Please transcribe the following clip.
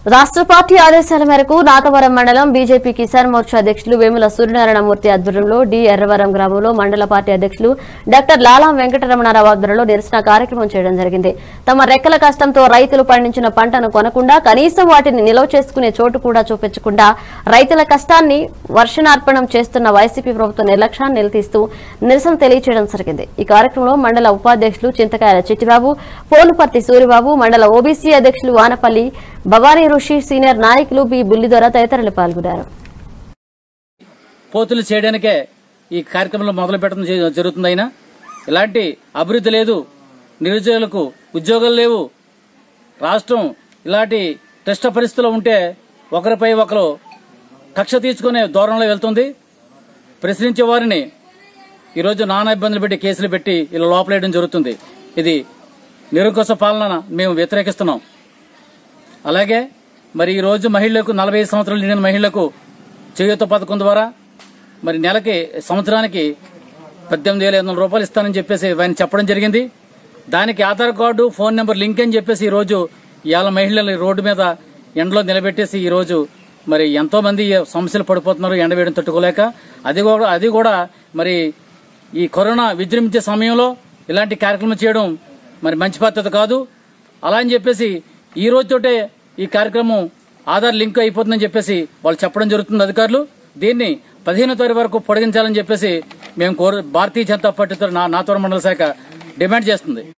రాష్ట్ర పార్టీ ఆదేశాల మేరకు నాతవరం మండలం బీజేపీ కిసాన్ మోర్చా అధ్యక్షులు వేముల సూర్యనారాయణమూర్తి ఆధ్వర్యంలో డి ఎర్రవరం గ్రామంలో మండల పార్టీ అధ్యక్షులు డాక్టర్ లాలా వెంకటరమణారావు ఆధ్వర్యంలో నిరసన కార్యక్రమం చేయడం జరిగింది తమ రెక్కల కష్టంతో రైతులు పండించిన పంటను కొనకుండా కనీసం వాటిని నిల్వ చేసుకునే చోటు కూడా చూపించకుండా రైతుల కష్టాన్ని వర్షనార్పణం చేస్తున్న వైసీపీ ప్రభుత్వ నిర్లక్ష్యాన్ని నిలదీస్తూ నిరసన తెలియజేయడం జరిగింది ఈ కార్యక్రమంలో మండల ఉపాధ్యక్షులు చింతకాయల చిట్టిబాబు పోనుపర్తి సూరిబాబు మండల ఓబీసీ అధ్యక్షులు వానపల్లి భవానీ ఋషి సీనియర్ నాయకులు బి బుల్లిదొర తదితరులు పాల్గొన్నారు పోతులు చేయడానికే ఈ కార్యక్రమంలో మొదలు పెట్టడం జ- జరుగుతుంది అయినా ఇలాంటి అభివృద్ధి లేదు నిరుద్యోగులకు ఉద్యోగాలు లేవు రాష్ట్రం ఇలాంటి క్లిష్ట పరిస్థితుల్లో ఉంటే ఒకరిపై ఒకరు కక్ష తీర్చుకునే దూరంలో వెళ్తుంది ప్రశ్నించే వారిని ఈరోజు నానా ఇబ్బందులు పెట్టి కేసులు పెట్టి ఇలా లోపలేయడం జరుగుతుంది ఇది నిరంకుశ పాలన మేము వ్యతిరేకిస్తున్నాం అలాగే మరి ఈ రోజు మహిళలకు నలభై ఐదు సంవత్సరాలు నిండిన మహిళలకు చేయూత పథకం ద్వారా మరి నెలకి సంవత్సరానికి పద్దెనిమిది వేల ఐదు వందల రూపాయలు ఇస్తానని చెప్పేసి ఆయన చెప్పడం జరిగింది దానికి Aadhaar card phone number link అని చెప్పేసి ఈ రోజు ఇవాళ మహిళలు ఈ రోడ్డు మీద ఎండలో నిలబెట్టేసి ఈ రోజు మరి ఎంతో మంది సమస్యలు పడిపోతున్నారు ఎండ వేయడం తట్టుకోలేక అది కూడా అది కూడా మరి ఈ కరోనా విజృంభించే సమయంలో ఇలాంటి కార్యక్రమం చేయడం మరి మంచి పద్ధతి కాదు అలా అని చెప్పేసి ఈ రోజుతోటే ఈ కార్యక్రమం ఆధార్ లింక్ అయిపోతుందని చెప్పేసి వాళ్ళు చెప్పడం జరుగుతుంది అధికారులు దీన్ని పదిహేనో తారీఖు వరకు పొడిగించాలని చెప్పేసి మేము కోరు భారతీయ జనతా పార్టీ తరఫున నా నాతోర మండల శాఖ డిమాండ్ చేస్తుంది